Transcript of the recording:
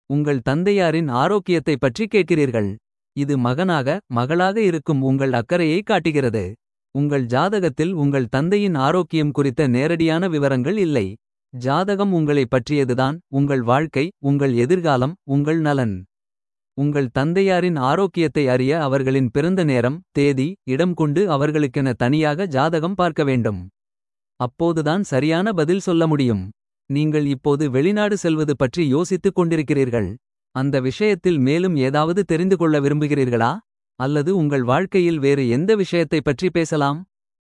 உங்கள் தந்தையாரின் ஆரோக்கியத்தைப் பற்றி கேட்கிறீர்கள். இது மகனாக மகளாக இருக்கும் உங்கள் அக்கறையை காட்டுகிறது. உங்கள் ஜாதகத்தில் உங்கள் தந்தையின் ஆரோக்கியம் குறித்த நேரடியான விவரங்கள் இல்லை. ஜாதகம் உங்களைப் பற்றியதுதான் உங்கள் வாழ்க்கை உங்கள் எதிர்காலம் உங்கள் நலன். உங்கள் தந்தையாரின் ஆரோக்கியத்தை அறிய அவர்களின் பிறந்த நேரம் தேதி இடம் கொண்டு அவர்களுக்கென தனியாக ஜாதகம் பார்க்க வேண்டும். அப்போதுதான் சரியான பதில் சொல்ல முடியும். நீங்கள் இப்போது வெளிநாடு செல்வது பற்றி யோசித்துக் கொண்டிருக்கிறீர்கள். அந்த விஷயத்தில் மேலும் ஏதாவது தெரிந்து கொள்ள விரும்புகிறீர்களா. அல்லது உங்கள் வாழ்க்கையில் வேறு எந்த விஷயத்தைப் பற்றி பேசலாம்.